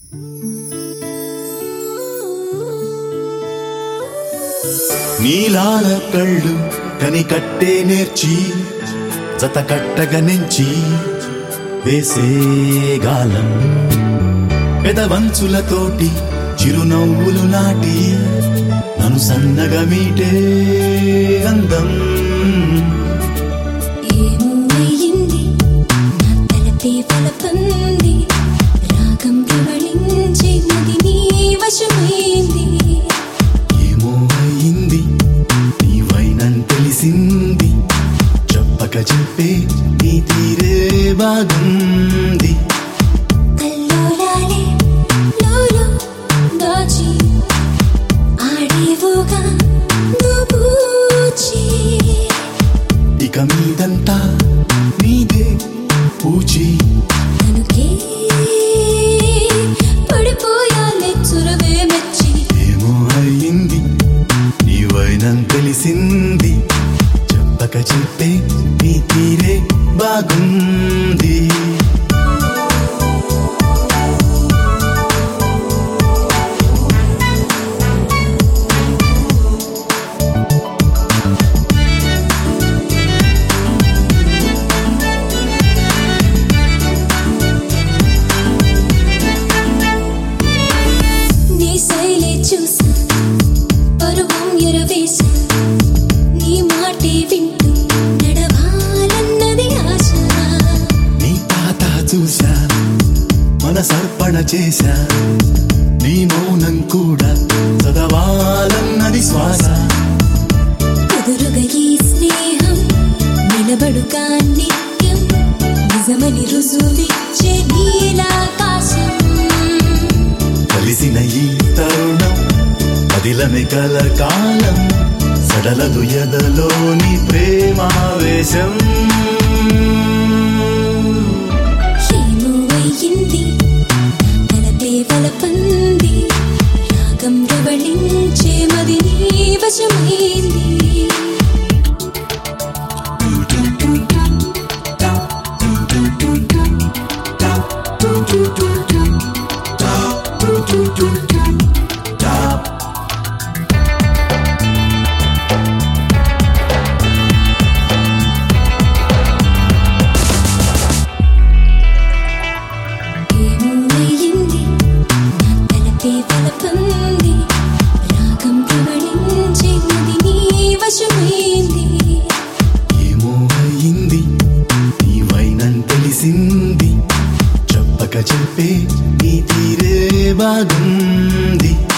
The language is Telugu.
నీలాల కళ్ళు కని కట్టే నేర్చి జత కట్టగా నెంచి వేసే గాలం పెదవంచులతోటి చిరునవ్వులు నాటి నన్ను సన్నగా మీటే అందం ఏమో అయ్యింది నా తలపే ఫలపంది రాగం ప్రవళించే నది నీ వశమైంది ఏమో అయింది నీవైనని తెలిసింది చెప్పక చెప్పే నీ తీరే బాగుంది కల్లోలాలే లోలో దాచి ఆడేవోగా నువ్వూచి ఇక మీదంతా నీదే పూచి తనుకే పడిపోయాలే చురవే మెచ్చి ఏమో అయింది నీవైనని తెలిసింది చెప్పక చెప్పే నీ తీరే బాగుంది నీ శైలే చూసా పరువం ఎరవేశా నీ మాటే వింటూ నడవాలన్నది ఆశ నీ తాత చూశా మన సర్పణ చేశా నీ మౌనం కూడా చదవాలన్నది శ్వాస కుదురుగా ఈ స్నేహం నిలబడుగా నిత్యం నిజమని రుజువిచ్చే నీలాకాశం కలిసిన ఈ తరుణం కదిలమే కల కాలం సడలదు ఎదలోని ప్రేమావేశం ఏమో అయ్యింది తలపే వలపంది రాగం ప్రవళించే మది నీ వశమైంది ఏమో అయ్యింది నా తలపే వలపంది రాగం ప్రవళించే మది నీ వశమైంది ఏమో అయింది నీవైనని తెలిసింది చెప్పక చెప్పే నీ తీరే బాగుంది